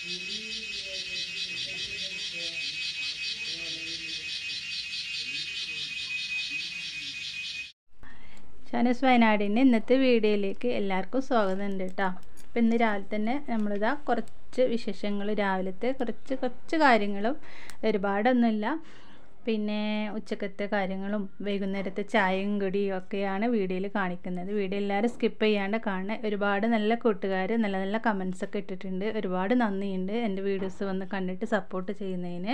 ഷാനസ് വയനാടിൻ്റെ ഇന്നത്തെ വീഡിയോയിലേക്ക് എല്ലാവർക്കും സ്വാഗതം ഉണ്ട് കേട്ടോ അപ്പം ഇന്ന് രാവിലെ തന്നെ നമ്മളിതാ കുറച്ച് വിശേഷങ്ങൾ രാവിലത്തെ കുറച്ച് കുറച്ച് കാര്യങ്ങളും ഒരുപാടൊന്നുമില്ല പിന്നെ ഉച്ചക്കത്തെ കാര്യങ്ങളും വൈകുന്നേരത്തെ ചായയും കുടിയും ഒക്കെയാണ് വീഡിയോയിൽ കാണിക്കുന്നത് വീഡിയോ എല്ലാവരും സ്കിപ്പ് ചെയ്യാണ്ട് കാണുക ഒരുപാട് നല്ല കൂട്ടുകാർ നല്ല നല്ല കമൻസ് ഒക്കെ ഇട്ടിട്ടുണ്ട് ഒരുപാട് നന്ദിയുണ്ട് എൻ്റെ വീഡിയോസ് വന്ന് കണ്ടിട്ട് സപ്പോർട്ട് ചെയ്യുന്നതിന്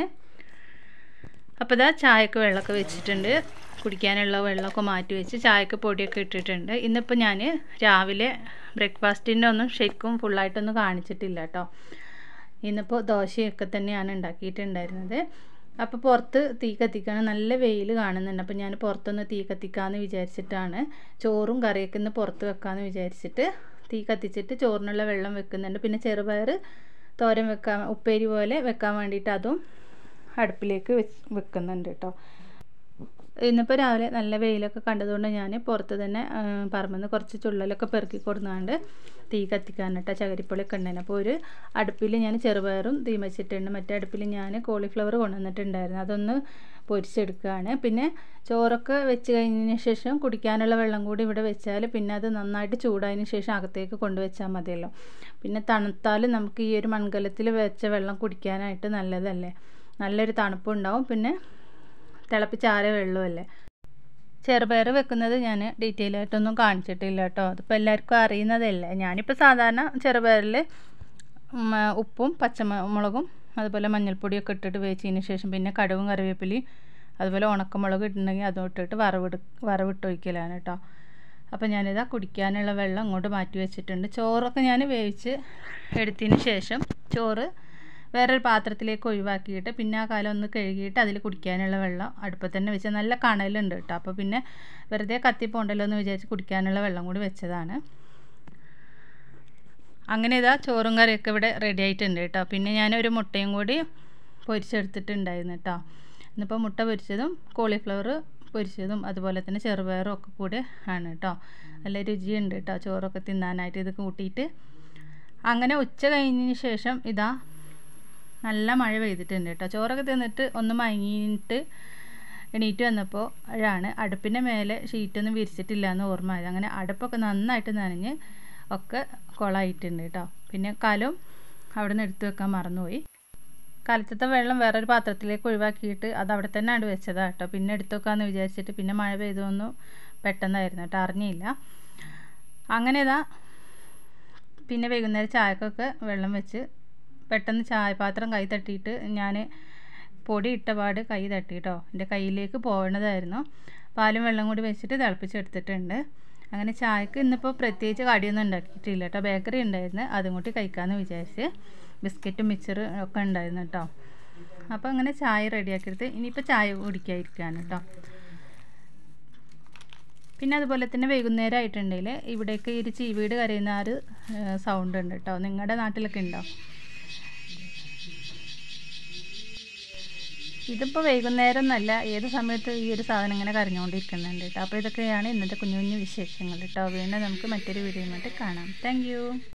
അപ്പോൾ ഇതാ ചായക്ക് വെള്ളമൊക്കെ വെച്ചിട്ടുണ്ട് കുടിക്കാനുള്ള വെള്ളമൊക്കെ മാറ്റി വെച്ച് ചായക്ക് പൊടിയൊക്കെ ഇട്ടിട്ടുണ്ട് ഇന്നിപ്പോൾ ഞാൻ രാവിലെ ബ്രേക്ക്ഫാസ്റ്റിൻ്റെ ഒന്നും ശരിക്കും ഫുള്ളായിട്ടൊന്നും കാണിച്ചിട്ടില്ല കേട്ടോ ഇന്നിപ്പോൾ ദോശയൊക്കെ തന്നെയാണ് ഉണ്ടാക്കിയിട്ടുണ്ടായിരുന്നത് അപ്പോൾ പുറത്ത് തീ കത്തിക്കണം നല്ല വെയിൽ കാണുന്നുണ്ട് അപ്പോൾ ഞാൻ പുറത്തൊന്ന് തീ കത്തിക്കാമെന്ന് വിചാരിച്ചിട്ടാണ് ചോറും കറിയൊക്കെ ഇന്ന് പുറത്ത് വെക്കാമെന്ന് വിചാരിച്ചിട്ട് തീ കത്തിച്ചിട്ട് ചോറിനുള്ള വെള്ളം വെക്കുന്നുണ്ട് പിന്നെ ചെറുപയർ തോരൻ വെക്കാൻ ഉപ്പേരി പോലെ വെക്കാൻ വേണ്ടിയിട്ട് അതും അടുപ്പിലേക്ക് വെച്ച് വെക്കുന്നുണ്ട് കേട്ടോ ഇന്നിപ്പോൾ രാവിലെ നല്ല വെയിലൊക്കെ കണ്ടതുകൊണ്ട് ഞാൻ പുറത്ത് തന്നെ പറമ്പിൽ നിന്ന് കുറച്ച് ചുള്ളലൊക്കെ പെറുക്കി കൊടുന്നാണ്ട് തീ കത്തിക്കാനിട്ട ചകരിപ്പൊളിയൊക്കെ ഉണ്ടായിരുന്നു അപ്പോൾ ഒരു അടുപ്പിൽ ഞാൻ ചെറുപയറും തീ വെച്ചിട്ടുണ്ട് മറ്റേ അടുപ്പിൽ ഞാൻ കോളിഫ്ലവർ കൊണ്ടുവന്നിട്ടുണ്ടായിരുന്നു അതൊന്ന് പൊരിച്ചെടുക്കുകയാണ് പിന്നെ ചോറൊക്കെ വെച്ച് കഴിഞ്ഞതിന് ശേഷം കുടിക്കാനുള്ള വെള്ളം കൂടി ഇവിടെ വെച്ചാൽ പിന്നെ അത് നന്നായിട്ട് ചൂടായതിന് ശേഷം അകത്തേക്ക് കൊണ്ടുവച്ചാൽ മതിയല്ലോ പിന്നെ തണുത്താൽ നമുക്ക് ഈ ഒരു മൺകലത്തിൽ വെച്ച വെള്ളം കുടിക്കാനായിട്ട് നല്ലതല്ലേ നല്ലൊരു തണുപ്പുണ്ടാവും പിന്നെ തിളപ്പിച്ചാറിയ വെള്ളമല്ലേ ചെറുപയർ വെക്കുന്നത് ഞാൻ ഡീറ്റെയിൽ ആയിട്ടൊന്നും കാണിച്ചിട്ടില്ല കേട്ടോ അതിപ്പോൾ എല്ലാവർക്കും അറിയുന്നതല്ലേ ഞാനിപ്പോൾ സാധാരണ ചെറുപയറിൽ ഉപ്പും പച്ചമുളകും അതുപോലെ മഞ്ഞൾപ്പൊടിയൊക്കെ ഇട്ടിട്ട് വേവിച്ചതിന് ശേഷം പിന്നെ കടുവും കറിവേപ്പിലയും അതുപോലെ ഉണക്കമുളക് ഇട്ടിട്ടുണ്ടെങ്കിൽ അതും ഇട്ടിട്ട് വറവിട് വറവിട്ട് ഒഴിക്കലാണ് കേട്ടോ അപ്പോൾ ഞാനിതാ കുടിക്കാനുള്ള വെള്ളം അങ്ങോട്ട് മാറ്റി വെച്ചിട്ടുണ്ട് ചോറൊക്കെ ഞാൻ വേവിച്ച് എടുത്തതിന് ശേഷം ചോറ് വേറൊരു പാത്രത്തിലേക്ക് ഒഴിവാക്കിയിട്ട് പിന്നെ ആ കാലം ഒന്ന് കഴുകിയിട്ട് അതിൽ കുടിക്കാനുള്ള വെള്ളം അടുപ്പത്ത് തന്നെ വെച്ച് നല്ല കണലുണ്ട് കേട്ടോ അപ്പോൾ പിന്നെ വെറുതെ കത്തിപ്പോണ്ടല്ലോ എന്ന് വിചാരിച്ച് കുടിക്കാനുള്ള വെള്ളം കൂടി വെച്ചതാണ് അങ്ങനെ ഇതാ ചോറും കറിയൊക്കെ ഇവിടെ റെഡി ആയിട്ടുണ്ട് കേട്ടോ പിന്നെ ഞാൻ ഒരു മുട്ടയും കൂടി പൊരിച്ചെടുത്തിട്ടുണ്ടായിരുന്നു കേട്ടോ ഇന്നിപ്പോൾ മുട്ട പൊരിച്ചതും കോളിഫ്ലവർ പൊരിച്ചതും അതുപോലെ തന്നെ ചെറുപയറും ഒക്കെ കൂടെ ആണ് കേട്ടോ നല്ല രുചിയുണ്ട് കേട്ടോ ചോറൊക്കെ തിന്നാനായിട്ട് ഇത് കൂട്ടിയിട്ട് അങ്ങനെ ഉച്ച കഴിഞ്ഞതിന് ശേഷം ഇതാ നല്ല മഴ പെയ്തിട്ടുണ്ട് കേട്ടോ ചോറൊക്കെ തിന്നിട്ട് ഒന്ന് മയങ്ങിയിട്ട് എണീറ്റ് വന്നപ്പോൾ ആണ് അടുപ്പിൻ്റെ മേലെ ഷീറ്റൊന്നും വിരിച്ചിട്ടില്ല എന്ന് ഓർമ്മ ആയത് അങ്ങനെ അടുപ്പൊക്കെ നന്നായിട്ട് നനഞ്ഞ് ഒക്കെ കുളമായിട്ടുണ്ട് കേട്ടോ പിന്നെ കലം അവിടെ നിന്ന് എടുത്തു വെക്കാൻ മറന്നുപോയി കലത്തത്തെ വെള്ളം വേറൊരു പാത്രത്തിലേക്ക് ഒഴിവാക്കിയിട്ട് അത് അവിടെ തന്നെ ആണ് വെച്ചതാണ് കേട്ടോ പിന്നെ എടുത്തു വെക്കാമെന്ന് വിചാരിച്ചിട്ട് പിന്നെ മഴ പെയ്തൊന്നും പെട്ടെന്നായിരുന്നു കേട്ടോ അറിഞ്ഞില്ല അങ്ങനെ ഇതാ പിന്നെ വൈകുന്നേരം ചായക്കൊക്കെ വെള്ളം വെച്ച് പെട്ടെന്ന് ചായപാത്രം കൈ തട്ടിയിട്ട് ഞാൻ പൊടി ഇട്ട പാട് കൈ തട്ടി കേട്ടോ എൻ്റെ കയ്യിലേക്ക് പോകണതായിരുന്നു പാലും വെള്ളം കൂടി വെച്ചിട്ട് തിളപ്പിച്ചെടുത്തിട്ടുണ്ട് അങ്ങനെ ചായക്ക് ഇന്നിപ്പോൾ പ്രത്യേകിച്ച് കടിയൊന്നും ഉണ്ടാക്കിയിട്ടില്ല കേട്ടോ ബേക്കറി ഉണ്ടായിരുന്നു അതും കൂട്ടി കഴിക്കാമെന്ന് വിചാരിച്ച് ബിസ്ക്കറ്റും മിച്ചറ് ഒക്കെ ഉണ്ടായിരുന്നു കേട്ടോ അപ്പോൾ അങ്ങനെ ചായ റെഡിയാക്കിയെടുത്ത് ഇനിയിപ്പോൾ ചായ കുടിക്കാതിരിക്കുകയാണ് കേട്ടോ പിന്നെ അതുപോലെ തന്നെ വൈകുന്നേരം ആയിട്ടുണ്ടെങ്കിൽ ഇവിടേക്ക് ഈ ഒരു ചീവീട് കരയുന്ന ആ ഒരു സൗണ്ട് ഉണ്ട് കേട്ടോ നിങ്ങളുടെ നാട്ടിലൊക്കെ ഉണ്ടോ ഇതിപ്പോൾ വൈകുന്നേരം എന്നല്ല ഏത് സമയത്ത് ഈ ഒരു സാധനം ഇങ്ങനെ കരഞ്ഞുകൊണ്ടിരിക്കുന്നുണ്ട് കേട്ടോ അപ്പോൾ ഇതൊക്കെയാണ് ഇന്നത്തെ കുഞ്ഞു കുഞ്ഞു വിശേഷങ്ങൾ കേട്ടോ വീണ്ടും നമുക്ക് മറ്റൊരു വീഡിയോ കാണാം താങ്ക്